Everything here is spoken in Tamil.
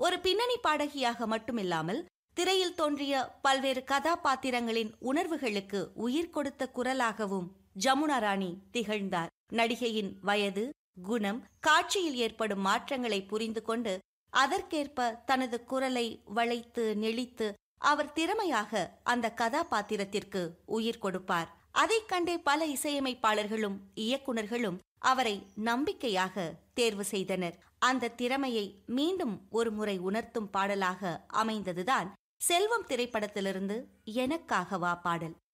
ஒரு பின்னணி பாடகியாக மட்டுமில்லாமல் திரையில் தோன்றிய பல்வேறு கதாபாத்திரங்களின் உணர்வுகளுக்கு உயிர் கொடுத்த குரலாகவும் ஜமுனா ராணி திகழ்ந்தார் நடிகையின் வயது குணம் காட்சியில் ஏற்படும் மாற்றங்களை புரிந்து கொண்டு அதற்கேற்ப தனது குரலை வளைத்து நெளித்து அவர் திறமையாக அந்த கதாபாத்திரத்திற்கு உயிர் கொடுப்பார் அதைக் கண்டே பல இசையமைப்பாளர்களும் இயக்குனர்களும் அவரை நம்பிக்கையாக தேர்வு செய்தனர் அந்த திறமையை மீண்டும் ஒரு முறை உணர்த்தும் பாடலாக அமைந்ததுதான் செல்வம் திரைப்படத்திலிருந்து எனக்காக வா பாடல்